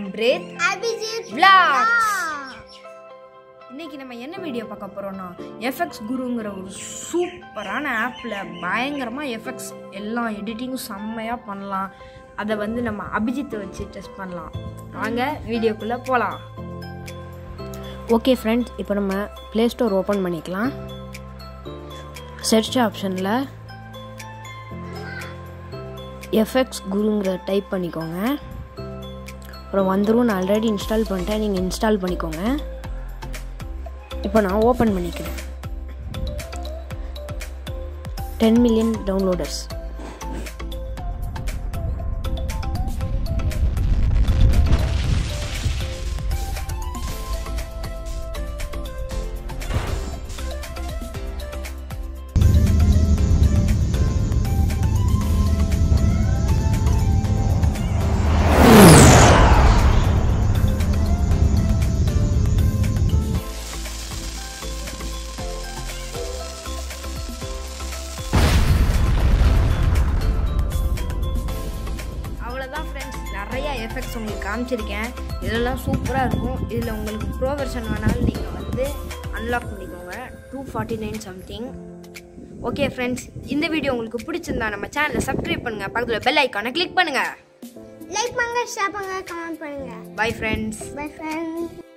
Breath Abhijit Vlogs. இன்னைக்கு நம்ம என்ன வீடியோ பார்க்க போறோம்னா எஃப்எக்ஸ் குருங்கிற ஒரு சூப்பரான ஆப்பில் பயங்கரமாக எஃப்எக்ஸ் எல்லா எடிட்டிங்கும் செம்மையாக பண்ணலாம் அதை வந்து நம்ம அபிஜித்தை வச்சு டெஸ்ட் பண்ணலாம் வாங்க வீடியோக்குள்ளே போகலாம் ஓகே ஃப்ரெண்ட்ஸ் இப்போ நம்ம ப்ளே ஸ்டோர் ஓப்பன் பண்ணிக்கலாம் சர்ச் ஆப்ஷனில் எஃப்எக்ஸ் குருங்கிற டைப் பண்ணிக்கோங்க அப்புறம் வந்துடும் நான் ஆல்ரெடி இன்ஸ்டால் பண்ணிட்டேன் நீங்கள் இன்ஸ்டால் பண்ணிக்கோங்க இப்போ நான் ஓப்பன் பண்ணிக்கிறேன் டென் மில்லியன் டவுன்லோடர்ஸ் அவ்வளோதான் ஃப்ரெண்ட்ஸ் நிறைய எஃபெக்ட்ஸ் உங்களுக்கு காமிச்சிருக்கேன் இதெல்லாம் சூப்பராக இருக்கும் இதில் உங்களுக்கு ப்ரோ வெர்ஷன் வேணாலும் நீங்கள் வந்து அன்லாக் பண்ணிக்கோங்க two forty nine something okay friends இந்த வீடியோ உங்களுக்கு பிடிச்சிருந்தா நம்ம சேனலை சப்ஸ்கிரைப் பண்ணுங்கள் பக்கத்தில் பெல் ஐக்கானை கிளிக் பண்ணுங்கள் லைக் பண்ணுங்க ஷேர் பண்ணுங்க கமெண்ட் பண்ணுங்க பை ஃப்ரெண்ட்ஸ் பை ஃப்ரெண்ட்ஸ்